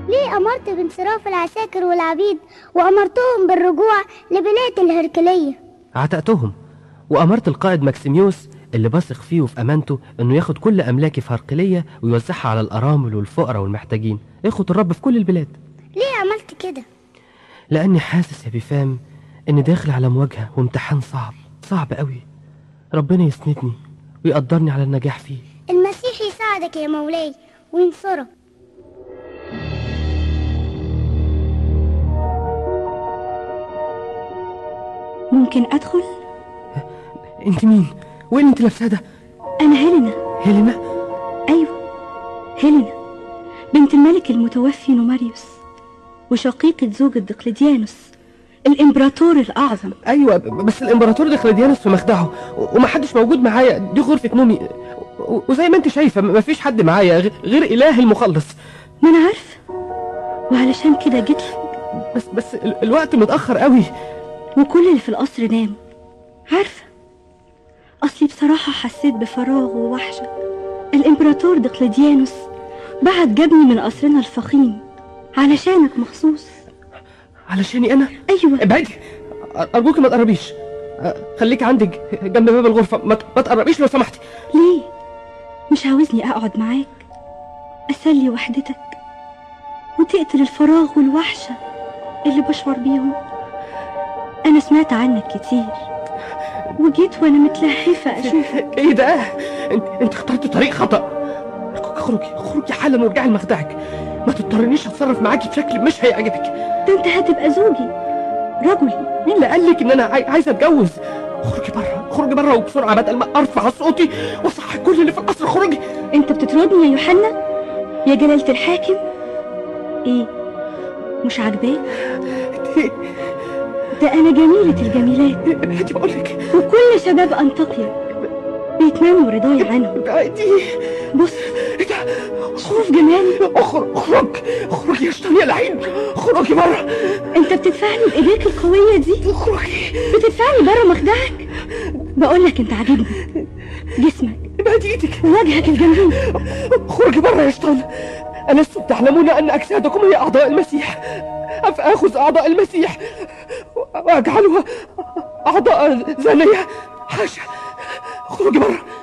ليه أمرت بانصراف العساكر والعبيد وأمرتهم بالرجوع لبلاد الهركلية عتقتهم وأمرت القائد ماكسيميوس اللي بثق فيه وفي أمانته إنه ياخد كل أملاكي في هرقلية ويوزعها على الأرامل والفقراء والمحتاجين إخوة الرب في كل البلاد ليه عملت كده لأني حاسس يا بيفام إني داخل على مواجهة وامتحان صعب صعب قوي ربنا يسندني ويقدرني على النجاح فيه المسيح يساعدك يا مولاي وينصرك ممكن أدخل؟ أنت مين؟ وين أنت لابسة ده؟ أنا هيلينا هيلينا؟ أيوة هيلينا بنت الملك المتوفي نوماريوس وشقيقة زوجة دقلديانوس الإمبراطور الأعظم أيوة بس الإمبراطور دقلديانوس في مخدعه ومحدش موجود معايا دي غرفة نومي و- وزي ما أنت شايفة مفيش حد معايا غ- غير إله المخلص ما أنا عارفة وعلشان كده جيت لك بس بس ال- الوقت متأخر قوي وكل اللي في القصر نام عارفة أصلي بصراحة حسيت بفراغ ووحشة الإمبراطور دقلديانوس بعت جابني من قصرنا الفخيم علشانك مخصوص علشاني أنا أيوة ابعدي أرجوكي ما تقربيش أ- خليكي عندك جنب باب الغرفة ما ت- ما تقربيش لو سمحتي ليه مش عاوزني أقعد معاك أسلي وحدتك وتقتل الفراغ والوحشة اللي بشعر بيهم أنا سمعت عنك كتير وجيت وأنا متلهفة أشوفك ايه ده انت انت اخترت طريق خطأ أرجوك اخرجي اخرجي حالا وارجعي لمخدعك ما تضطرنيش اتصرف معاكي بشكل مش هيعجبك ده أنت هتبقى زوجي رجلي مين اللي قال لك ان انا عاي... عايز اتجوز اخرجي بره اخرجي بره وبسرعه بدل ما ارفع صوتي واصحي كل اللي في القصر اخرجي أنت بتطردني يا يوحنا يا جلالة الحاكم إيه مش عاجباك ده أنا جميلة الجميلات ابعدي بقول لك وكل شباب أنطاكيا بيتمنوا رضاي عنهم ابعدي بص ايه ده شوف جمالي اخرج اخرج اخرجي يا شيطان يا لعين اخرجي بره انت بتدفعني بايديك القوية دي اخرجي بتدفعني بره مخدعك بقولك انت عاجبني جسمك ابعدي ايدك وجهك الجميل اخرجي بره يا شيطان ألستم تعلمون أن أجسادكم هي أعضاء المسيح أفآخذ أعضاء المسيح وأجعلها أعضاء زانية حاشا اخرجي بره